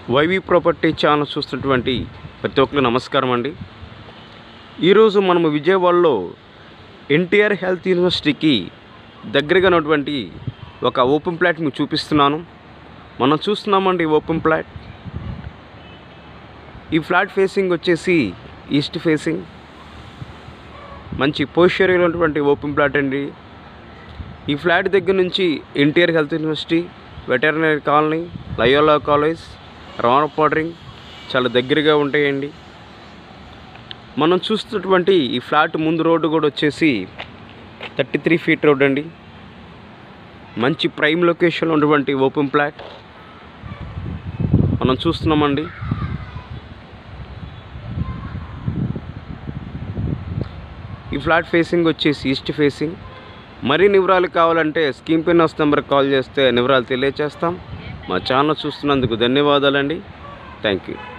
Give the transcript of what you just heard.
YV property channel చూస్తున్నటువంటి ప్రతి ఒక్కరు నమస్కారం అండి ఈరోజు మనము విజయవాడలో ఎన్టీఆర్ హెల్త్ యూనివర్సిటీకి దగ్గరగా ఉన్నటువంటి ఒక ఓపెన్ ప్లాట్ మీకు చూపిస్తున్నాను మనం చూస్తున్నామండి ఓపెన్ ప్లాట్ ఈ ఫ్లాట్ ఫేసింగ్ వచ్చేసి ఈస్ట్ ఫేసింగ్ మంచి పోస్చర్ ఉన్నటువంటి ఓపెన్ ప్లాట్ అండి ఈ ఫ్లాట్ దగ్గర నుంచి NTR health university veterinary colony Loyola college రవాణా పౌడరింగ్ చాలా దగ్గరగా ఉంటాయండి మనం చూస్తున్నటువంటి ఈ ఫ్లాట్ ముందు రోడ్డు కూడా వచ్చేసి థర్టీ త్రీ ఫీట్ రోడ్ అండి మంచి ప్రైమ్ లొకేషన్లో ఉన్నటువంటి ఓపెన్ ప్లాట్ మనం చూస్తున్నామండి ఈ ఫ్లాట్ ఫేసింగ్ వచ్చేసి ఈస్ట్ ఫేసింగ్ మరిన్ని వివరాలు కావాలంటే స్కీమ్ పిన్ హౌస్ నెంబర్కి కాల్ చేస్తే వివరాలు తెలియజేస్తాం మా ఛానల్ చూస్తున్నందుకు ధన్యవాదాలండి థ్యాంక్ యూ